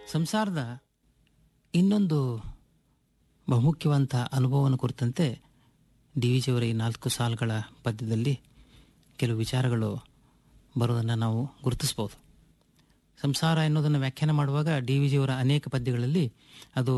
ಸಂಸಾರದ ಇನ್ನೊಂದು ಬಹುಮುಖ್ಯವಂತ ಅನುಭವವನ್ನು ಕುರಿತಂತೆ ಡಿ ವಿ ಜಿಯವರ ಈ ನಾಲ್ಕು ಸಾಲುಗಳ ಪದ್ಯದಲ್ಲಿ ಕೆಲವು ವಿಚಾರಗಳು ಬರೋದನ್ನು ನಾವು ಗುರುತಿಸ್ಬೋದು ಸಂಸಾರ ಎನ್ನುವುದನ್ನು ವ್ಯಾಖ್ಯಾನ ಮಾಡುವಾಗ ಡಿ ವಿ ಜಿಯವರ ಅನೇಕ ಪದ್ಯಗಳಲ್ಲಿ ಅದು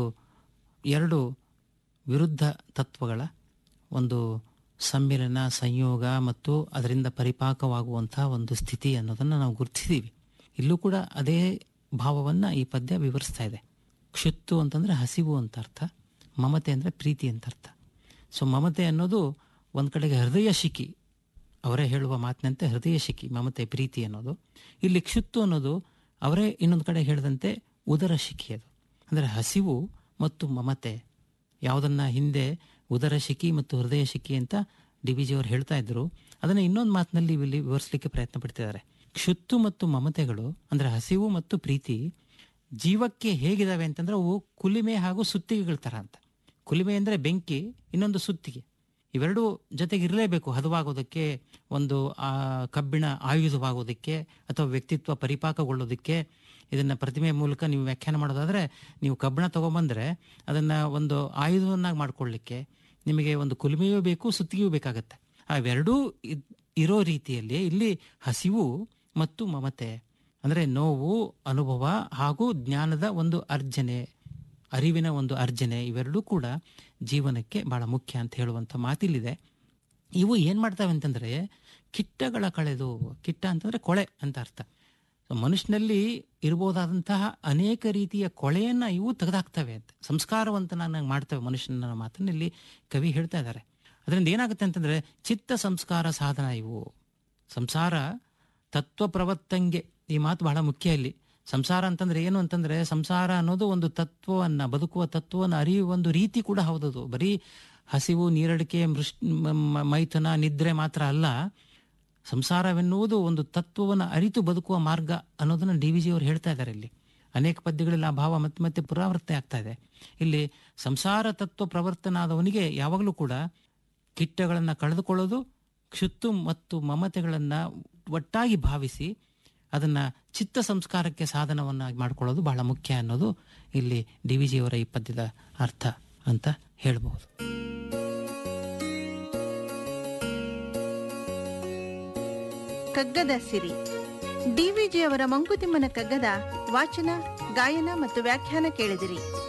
ಎರಡು ವಿರುದ್ಧ ತತ್ವಗಳ ಒಂದು ಸಮ್ಮಿಲನ ಸಂಯೋಗ ಮತ್ತು ಅದರಿಂದ ಪರಿಪಾಕವಾಗುವಂಥ ಒಂದು ಸ್ಥಿತಿ ಅನ್ನೋದನ್ನು ನಾವು ಗುರುತಿಸಿದ್ದೀವಿ ಇಲ್ಲೂ ಕೂಡ ಅದೇ ಭಾವವನ್ನು ಈ ಪದ್ಯ ವಿವರಿಸ್ತಾ ಇದೆ ಕ್ಷುತ್ತು ಅಂತಂದರೆ ಹಸಿವು ಅಂತ ಅರ್ಥ ಮಮತೆ ಅಂದರೆ ಪ್ರೀತಿ ಅಂತ ಅರ್ಥ ಸೊ ಮಮತೆ ಅನ್ನೋದು ಒಂದು ಕಡೆಗೆ ಹೃದಯ ಶಿಖಿ ಅವರೇ ಹೇಳುವ ಮಾತಿನಂತೆ ಹೃದಯ ಶಿಖಿ ಮಮತೆ ಪ್ರೀತಿ ಅನ್ನೋದು ಇಲ್ಲಿ ಕ್ಷುತ್ತು ಅನ್ನೋದು ಅವರೇ ಇನ್ನೊಂದು ಕಡೆ ಹೇಳಿದಂತೆ ಉದರ ಶಿಖಿ ಅದು ಅಂದರೆ ಹಸಿವು ಮತ್ತು ಮಮತೆ ಯಾವುದನ್ನ ಹಿಂದೆ ಉದರ ಶಿಖಿ ಮತ್ತು ಹೃದಯ ಶಿಖಿ ಅಂತ ಡಿ ವಿ ಜಿಯವರು ಹೇಳ್ತಾ ಇದ್ರು ಅದನ್ನು ಇನ್ನೊಂದು ಮಾತಿನಲ್ಲಿ ಇಲ್ಲಿ ವಿವರಿಸಲಿಕ್ಕೆ ಪ್ರಯತ್ನ ಪಡ್ತಿದ್ದಾರೆ ಕ್ಷುತ್ತು ಮತ್ತು ಮಮತೆಗಳು ಅಂದರೆ ಹಸಿವು ಮತ್ತು ಪ್ರೀತಿ ಜೀವಕ್ಕೆ ಹೇಗಿದಾವೆ ಅಂತಂದ್ರೆ ಅವು ಕುಲಿಮೆ ಹಾಗೂ ಸುತ್ತಿಗೆಗಳ ಥರ ಅಂತ ಕುಲಿಮೆ ಅಂದರೆ ಬೆಂಕಿ ಇನ್ನೊಂದು ಸುತ್ತಿಗೆ ಇವೆರಡೂ ಜೊತೆಗೆ ಇರಲೇಬೇಕು ಹದವಾಗೋದಕ್ಕೆ ಒಂದು ಆ ಕಬ್ಬಿಣ ಆಯುಧವಾಗೋದಕ್ಕೆ ಅಥವಾ ವ್ಯಕ್ತಿತ್ವ ಪರಿಪಾಕಗೊಳ್ಳೋದಕ್ಕೆ ಇದನ್ನ ಪ್ರತಿಮೆ ಮೂಲಕ ನೀವು ವ್ಯಾಖ್ಯಾನ ಮಾಡೋದಾದ್ರೆ ನೀವು ಕಬ್ಬಿಣ ತಗೊಂಬಂದ್ರೆ ಅದನ್ನ ಒಂದು ಆಯುಧವನ್ನಾಗಿ ಮಾಡ್ಕೊಳ್ಳಿಕ್ಕೆ ನಿಮಗೆ ಒಂದು ಕುಲುಮೆಯೂ ಬೇಕು ಸುತ್ತಿಗೆಯೂ ಬೇಕಾಗತ್ತೆ ಅವೆರಡೂ ಇದ್- ಇರೋ ರೀತಿಯಲ್ಲಿ ಇಲ್ಲಿ ಹಸಿವು ಮತ್ತು ಮಮತೆ ಅಂದ್ರೆ ನೋವು ಅನುಭವ ಹಾಗೂ ಜ್ಞಾನದ ಒಂದು ಅರ್ಜನೆ ಅರಿವಿನ ಒಂದು ಅರ್ಜನೆ ಇವೆರಡೂ ಕೂಡ ಜೀವನಕ್ಕೆ ಬಹಳ ಮುಖ್ಯ ಅಂತ ಹೇಳುವಂಥ ಮಾತಿಲ್ಲಿದೆ ಇವು ಏನು ಮಾಡ್ತವೆ ಅಂತಂದ್ರೆ ಕಿಟ್ಟಗಳ ಕಳೆದು ಕಿಟ್ಟ ಅಂತಂದ್ರೆ ಕೊಳೆ ಅಂತ ಅರ್ಥ ಸೊ ಮನುಷ್ಯನಲ್ಲಿ ಇರ್ಬೋದಾದಂತಹ ಅನೇಕ ರೀತಿಯ ಕೊಳೆಯನ್ನ ಇವು ತೆಗೆದಾಕ್ತವೆ ಅಂತ ಸಂಸ್ಕಾರವಂತನಾಗಿ ಮಾಡ್ತವೆ ಮನುಷ್ಯನ ಮಾತನ್ನ ಇಲ್ಲಿ ಕವಿ ಹೇಳ್ತಾ ಇದ್ದಾರೆ ಅದರಿಂದ ಏನಾಗುತ್ತೆ ಅಂತಂದ್ರೆ ಚಿತ್ತ ಸಂಸ್ಕಾರ ಸಾಧನ ಇವು ಸಂಸಾರ ತತ್ವ ಪ್ರವರ್ತಂಗೆ ಈ ಮಾತು ಬಹಳ ಮುಖ್ಯ ಇಲ್ಲಿ ಸಂಸಾರ ಅಂತಂದ್ರೆ ಏನು ಅಂತಂದ್ರೆ ಸಂಸಾರ ಅನ್ನೋದು ಒಂದು ತತ್ವವನ್ನ ಬದುಕುವ ತತ್ವವನ್ನು ಅರಿಯುವ ಒಂದು ರೀತಿ ಕೂಡ ಹೌದದು ಬರೀ ಹಸಿವು ನೀರಡಿಕೆ ಮೃಷ್ ಮ- ಮ- ಮೈಥುನ ನಿದ್ರೆ ಮಾತ್ರ ಅಲ್ಲ ಸಂಸಾರವೆನ್ನುವುದು ಒಂದು ತತ್ವವನ್ನು ಅರಿತು ಬದುಕುವ ಮಾರ್ಗ ಅನ್ನೋದನ್ನ ಡಿ ವಿ ಜಿ ಅವರು ಹೇಳ್ತಾ ಇದ್ದಾರೆ ಇಲ್ಲಿ ಅನೇಕ ಪದ್ಯಗಳಲ್ಲಿ ಆ ಭಾವ ಮತ್ತೆ ಮತ್ತೆ ಪುನರಾವರ್ತನೆ ಆಗ್ತಾ ಇದೆ ಇಲ್ಲಿ ಸಂಸಾರ ತತ್ವ ಪ್ರವರ್ತನಾದವನಿಗೆ ಯಾವಾಗಲೂ ಕೂಡ ಕಿಟ್ಟಗಳನ್ನು ಕಳೆದುಕೊಳ್ಳೋದು ಕ್ಷುತ್ತು ಮತ್ತು ಮಮತೆಗಳನ್ನು ಒಟ್ಟಾಗಿ ಭಾವಿಸಿ ಅದನ್ನ ಚಿತ್ತ ಸಂಸ್ಕಾರಕ್ಕೆ ಸಾಧನವನ್ನಾಗಿ ಮಾಡ್ಕೊಳ್ಳೋದು ಬಹಳ ಮುಖ್ಯ ಅನ್ನೋದು ಇಲ್ಲಿ ಡಿ ವಿ ಜಿಯವರ ಈ ಪದ್ಯದ ಅರ್ಥ ಅಂತ ಹೇಳ್ಬಹುದು ಕಗ್ಗದ ಸಿರಿ ಡಿವಿಜಿ ಅವರ ಮಂಕುತಿಮ್ಮನ ಕಗ್ಗದ ವಾಚನ ಗಾಯನ ಮತ್ತು ವ್ಯಾಖ್ಯಾನ ಕೇಳಿದಿರಿ